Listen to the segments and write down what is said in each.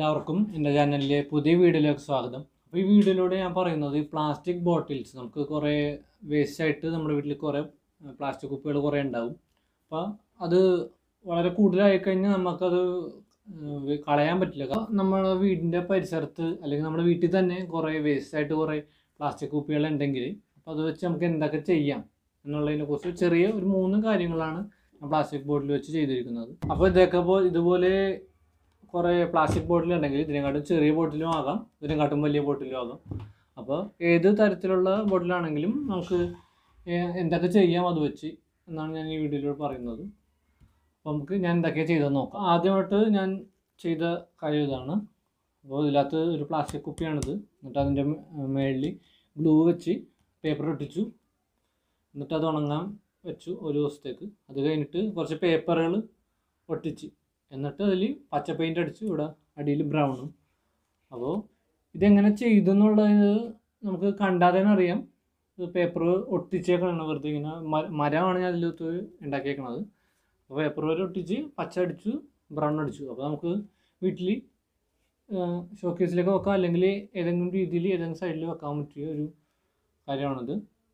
എല്ലാവർക്കും എൻ്റെ ചാനലിലെ പുതിയ വീഡിയോയിലേക്ക് സ്വാഗതം അപ്പോൾ ഈ വീഡിയോയിലൂടെ ഞാൻ പറയുന്നത് ഈ പ്ലാസ്റ്റിക് ബോട്ടിൽസ് നമുക്ക് കുറേ വേസ്റ്റ് ആയിട്ട് നമ്മുടെ വീട്ടിൽ കുറേ പ്ലാസ്റ്റിക് കുപ്പികൾ കുറേ ഉണ്ടാവും അപ്പോൾ അത് വളരെ കൂടുതലായി കഴിഞ്ഞാൽ നമുക്കത് ഏഹ് കളയാൻ പറ്റില്ല കാരണം നമ്മുടെ വീടിൻ്റെ പരിസരത്ത് അല്ലെങ്കിൽ നമ്മുടെ വീട്ടിൽ തന്നെ കുറേ വേസ്റ്റ് ആയിട്ട് കുറേ പ്ലാസ്റ്റിക് കുപ്പികൾ ഉണ്ടെങ്കിൽ അപ്പോൾ അത് വെച്ച് നമുക്ക് എന്തൊക്കെ ചെയ്യാം എന്നുള്ളതിനെ കുറിച്ച് ചെറിയ ഒരു മൂന്ന് കാര്യങ്ങളാണ് ഞാൻ പ്ലാസ്റ്റിക് ബോട്ടിൽ വെച്ച് ചെയ്തിരിക്കുന്നത് അപ്പോൾ ഇതൊക്കെ പോ ഇതുപോലെ കുറേ പ്ലാസ്റ്റിക് ബോട്ടിൽ ഉണ്ടെങ്കിൽ ഇതിനെക്കാട്ടും ചെറിയ ബോട്ടിലും ആകാം ഇതിനെക്കാട്ടും വലിയ ബോട്ടിലും ആകാം അപ്പോൾ ഏത് തരത്തിലുള്ള ബോട്ടിലാണെങ്കിലും നമുക്ക് ഏ- എന്തൊക്കെ ചെയ്യാം അത് വെച്ച് എന്നാണ് ഞാൻ ഈ വീഡിയോയിലൂടെ പറയുന്നത് അപ്പോൾ നമുക്ക് ഞാൻ എന്തൊക്കെയാണ് ചെയ്തതെന്ന് നോക്കാം ആദ്യമായിട്ട് ഞാൻ ചെയ്ത കാര്യം ഇതാണ് അപ്പോൾ ഇതിനകത്ത് ഒരു പ്ലാസ്റ്റിക് കുപ്പിയാണിത് എന്നിട്ട് അതിൻ്റെ മേളിൽ ഗ്ലൂ വെച്ച് പേപ്പർ ഒട്ടിച്ചു എന്നിട്ട് അത് ഉണങ്ങാൻ വെച്ചു ഒരു ദിവസത്തേക്ക് അത് കഴിഞ്ഞിട്ട് കുറച്ച് പേപ്പറുകൾ ഒട്ടിച്ച് എന്നിട്ട് അതിൽ പച്ച പെയിൻ്റ് അടിച്ചു ഇവിടെ അടിയിൽ ബ്രൗണും അപ്പോൾ ഇതെങ്ങനെ ചെയ്തു എന്നുള്ളത് നമുക്ക് കണ്ടാൽ തന്നെ അറിയാം ഇത് പേപ്പർ ഒട്ടിച്ചേക്കണാണ് വെറുതെ ഇങ്ങനെ മ- മരമാണ് ഞാൻ അതിലകത്ത് ഉണ്ടാക്കിയേക്കണത് അപ്പോൾ പേപ്പർ വരെ ഒട്ടിച്ച് പച്ച അടിച്ചു ബ്രൗൺ അടിച്ചു അപ്പോൾ നമുക്ക് വീട്ടിൽ ഷോക്കേസിലേക്ക് വെക്കാം അല്ലെങ്കിൽ ഏതെങ്കിലും രീതിയിൽ ഏതെങ്കിലും സൈഡിൽ വെക്കാൻ പറ്റിയ ഒരു കാര്യമാണിത്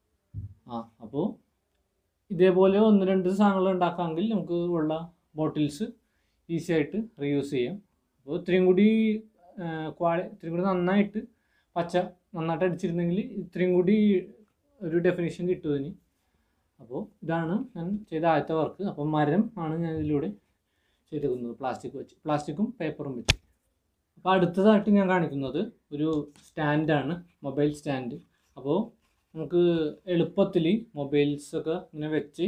ആ അപ്പോൾ ഇതേപോലെ ഒന്ന് രണ്ട് സാധനങ്ങൾ ഉണ്ടാക്കാമെങ്കിൽ നമുക്ക് ഉള്ള ബോട്ടിൽസ് ഈസി ആയിട്ട് റീയൂസ് ചെയ്യാം അപ്പോൾ ഇത്രയും കൂടി ക്വാളി ഇത്രയും കൂടി നന്നായിട്ട് പച്ച നന്നായിട്ട് അടിച്ചിരുന്നെങ്കിൽ ഇത്രയും കൂടി ഒരു ഡെഫിനേഷൻ കിട്ടും ഇതിന് അപ്പോൾ ഇതാണ് ഞാൻ ചെയ്ത ആദ്യത്തെ വർക്ക് അപ്പോൾ മരം ആണ് ഞാൻ ഇതിലൂടെ ചെയ്തിരിക്കുന്നത് പ്ലാസ്റ്റിക് വെച്ച് പ്ലാസ്റ്റിക്കും പേപ്പറും വെച്ച് അപ്പോൾ അടുത്തതായിട്ട് ഞാൻ കാണിക്കുന്നത് ഒരു സ്റ്റാൻഡാണ് മൊബൈൽ സ്റ്റാൻഡ് അപ്പോൾ നമുക്ക് എളുപ്പത്തിൽ മൊബൈൽസൊക്കെ ഇങ്ങനെ വെച്ച്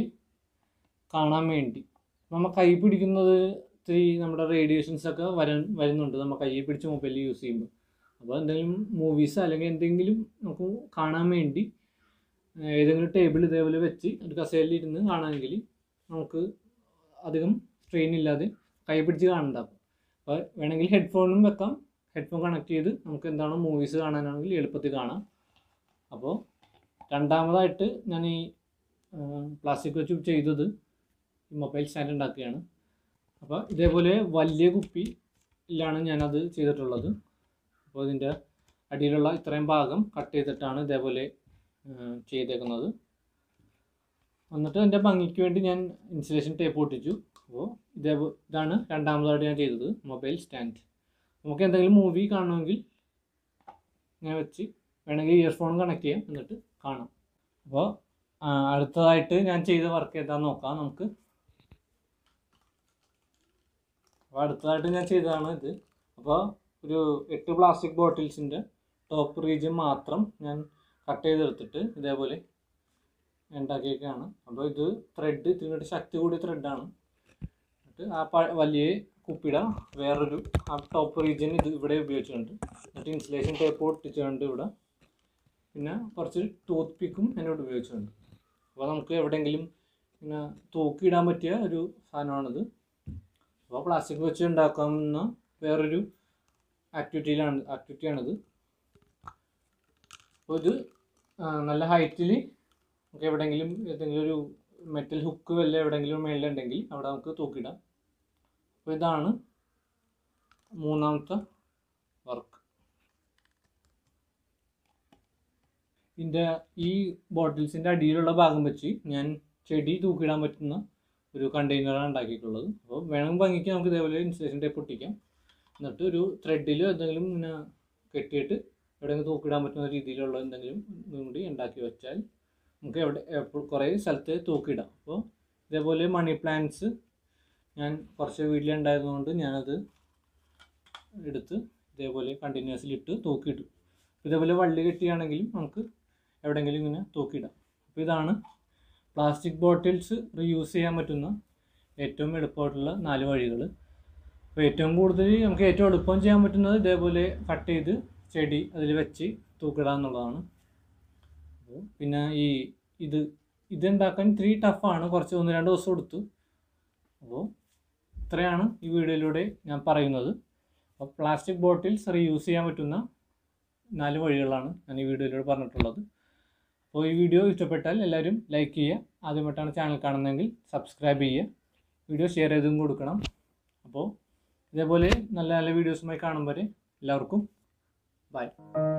കാണാൻ വേണ്ടി നമ്മൾ കൈ പിടിക്കുന്നത് ഇത്തിരി നമ്മുടെ റേഡിയേഷൻസ് ഒക്കെ വരാൻ വരുന്നുണ്ട് നമ്മൾ കൈ പിടിച്ച് മൊബൈൽ യൂസ് ചെയ്യുമ്പോൾ അപ്പോൾ എന്തെങ്കിലും മൂവീസ് അല്ലെങ്കിൽ എന്തെങ്കിലും നമുക്ക് കാണാൻ വേണ്ടി ഏഹ് ഏതെങ്കിലും ടേബിൾ ഇതേപോലെ വെച്ച് ഒരു കസേരയിൽ ഇരുന്ന് കാണാമെങ്കിൽ നമുക്ക് അധികം സ്ട്രെയിൻ ഇല്ലാതെ കൈ പിടിച്ച് കാണണ്ട അപ്പോൾ വേണമെങ്കിൽ ഹെഡ്ഫോണും വെക്കാം ഹെഡ്ഫോൺ കണക്ട് ചെയ്ത് നമുക്ക് എന്താണോ മൂവീസ് കാണാനാണെങ്കിൽ എളുപ്പത്തിൽ കാണാം അപ്പോൾ രണ്ടാമതായിട്ട് ഞാൻ ഈ പ്ലാസ്റ്റിക് വെച്ച് ചെയ്തത് ഈ മൊബൈൽ സ്റ്റാൻഡ് ഉണ്ടാക്കുകയാണ് അപ്പോൾ ഇതേപോലെ വലിയ കുപ്പിയിലാണ് ഞാനത് ചെയ്തിട്ടുള്ളത് അപ്പോൾ ഇതിൻ്റെ അടിയിലുള്ള ഇത്രയും ഭാഗം കട്ട് ചെയ്തിട്ടാണ് ഇതേപോലെ ആ, ചെയ്തേക്കുന്നത് എന്നിട്ട് എൻ്റെ ഭംഗിക്ക് വേണ്ടി ഞാൻ ഇൻസുലേഷൻ ടേപ്പ് ഒട്ടിച്ചു അപ്പോൾ ഇതേ ഇതാണ് രണ്ടാമതായിട്ട് ഞാൻ ചെയ്തത് മൊബൈൽ സ്റ്റാൻഡ് നമുക്ക് എന്തെങ്കിലും മൂവി കാണണമെങ്കിൽ ഇങ്ങനെ വെച്ച് വേണമെങ്കിൽ ഇയർഫോൺ കണക്ട് ചെയ്യാം എന്നിട്ട് കാണാം അപ്പോൾ അടുത്തതായിട്ട് ഞാൻ ചെയ്ത വർക്ക് ഏതാന്ന് നോക്കാം നമുക്ക് അപ്പോൾ അടുത്തതായിട്ട് ഞാൻ ചെയ്തതാണ് ഇത് അപ്പോൾ ഒരു എട്ട് പ്ലാസ്റ്റിക് ബോട്ടിൽസിൻ്റെ ടോപ്പ് റീജിയൻ മാത്രം ഞാൻ കട്ട് ചെയ്തെടുത്തിട്ട് ഇതേപോലെ ഉണ്ടാക്കിയേക്കാണ് അപ്പോൾ ഇത് ത്രെഡ് ഇതിനൊരു ശക്തി കൂടിയ ത്രെഡാണ് എന്നിട്ട് ആ പ വലിയ കുപ്പിയുടെ വേറൊരു ആ ടോപ്പ് റീജിയൻ ഇത് ഇവിടെ ഉപയോഗിച്ചിട്ടുണ്ട് എന്നിട്ട് ഇൻസുലേഷൻ ടേപ്പ് ഒട്ടിച്ചിട്ടുണ്ട് ഇവിടെ പിന്നെ കുറച്ച് ടൂത്ത് പിക്കും എന്നോട് ഉപയോഗിച്ചിട്ടുണ്ട് അപ്പോൾ നമുക്ക് എവിടെയെങ്കിലും ഇങ്ങനെ തൂക്കിയിടാൻ പറ്റിയ ഒരു സാധനമാണിത് അപ്പോൾ പ്ലാസ്റ്റിക് വെച്ച് ഉണ്ടാക്കാവുന്ന വേറൊരു ആക്ടിവിറ്റിയിലാണ് ആക്ടിവിറ്റിയാണിത് അപ്പോൾ ഇത് ആ, നല്ല ഹൈറ്റിൽ നമുക്ക് എവിടെയെങ്കിലും ഏതെങ്കിലും ഒരു മെറ്റൽ ഹുക്ക് വല്ല എവിടെയെങ്കിലും മേളിലുണ്ടെങ്കിൽ അവിടെ നമുക്ക് തൂക്കിയിടാം അപ്പോൾ ഇതാണ് മൂന്നാമത്തെ വർക്ക് ഇതിൻ്റെ ഈ ബോട്ടിൽസിൻ്റെ അടിയിലുള്ള ഭാഗം വെച്ച് ഞാൻ ചെടി തൂക്കിയിടാൻ പറ്റുന്ന ഒരു കണ്ടെയ്നറാണ് ഉണ്ടാക്കിയിട്ടുള്ളത് അപ്പോൾ വേണമെങ്കിൽ ഭംഗിക്ക് നമുക്ക് ഇതേപോലെ ഇൻസുലേഷൻ ടേപ്പ് ഒട്ടിക്കാം എന്നിട്ട് ഒരു ത്രെഡിൽ എന്തെങ്കിലും ഇങ്ങനെ കെട്ടിയിട്ട് എവിടെയെങ്കിലും തൂക്കിടാൻ പറ്റുന്ന രീതിയിലുള്ള എന്തെങ്കിലും ഇതും കൂടി ഉണ്ടാക്കി വെച്ചാൽ നമുക്ക് എവിടെ എപ്പോൾ കുറേ സ്ഥലത്ത് തൂക്കിയിടാം അപ്പോൾ ഇതേപോലെ മണി പ്ലാന്റ്സ് ഞാൻ കുറച്ച് വീട്ടിലുണ്ടായതുകൊണ്ട് ഞാനത് എടുത്ത് ഇതേപോലെ കണ്ടിന്യൂസിൽ ഇട്ട് തൂക്കിയിട്ടു ഇതേപോലെ വള്ളി കെട്ടിയാണെങ്കിലും നമുക്ക് എവിടെയെങ്കിലും ഇങ്ങനെ തൂക്കിയിടാം അപ്പോൾ ഇതാണ് പ്ലാസ്റ്റിക് ബോട്ടിൽസ് റീയൂസ് ചെയ്യാൻ പറ്റുന്ന ഏറ്റവും എളുപ്പമായിട്ടുള്ള നാല് വഴികൾ അപ്പോൾ ഏറ്റവും കൂടുതൽ നമുക്ക് ഏറ്റവും എളുപ്പം ചെയ്യാൻ പറ്റുന്നത് ഇതേപോലെ കട്ട് ചെയ്ത് ചെടി അതിൽ വെച്ച് തൂക്കിടുക എന്നുള്ളതാണ് അപ്പോൾ പിന്നെ ഈ ഇത് ഇതുണ്ടാക്കാൻ ഇത്തിരി ടഫാണ് കുറച്ച് ഒന്ന് രണ്ട് ദിവസം എടുത്തു അപ്പോൾ ഇത്രയാണ് ഈ വീഡിയോയിലൂടെ ഞാൻ പറയുന്നത് അപ്പോൾ പ്ലാസ്റ്റിക് ബോട്ടിൽസ് റീയൂസ് ചെയ്യാൻ പറ്റുന്ന നാല് വഴികളാണ് ഞാൻ ഈ വീഡിയോയിലൂടെ പറഞ്ഞിട്ടുള്ളത് അപ്പോൾ ഈ വീഡിയോ ഇഷ്ടപ്പെട്ടാൽ എല്ലാവരും ലൈക്ക് ചെയ്യുക ആദ്യമായിട്ടാണ് ചാനൽ കാണുന്നതെങ്കിൽ സബ്സ്ക്രൈബ് ചെയ്യുക വീഡിയോ ഷെയർ ചെയ്തും കൊടുക്കണം അപ്പോൾ ഇതേപോലെ നല്ല നല്ല വീഡിയോസുമായി കാണുമ്പോൾ എല്ലാവർക്കും ബൈ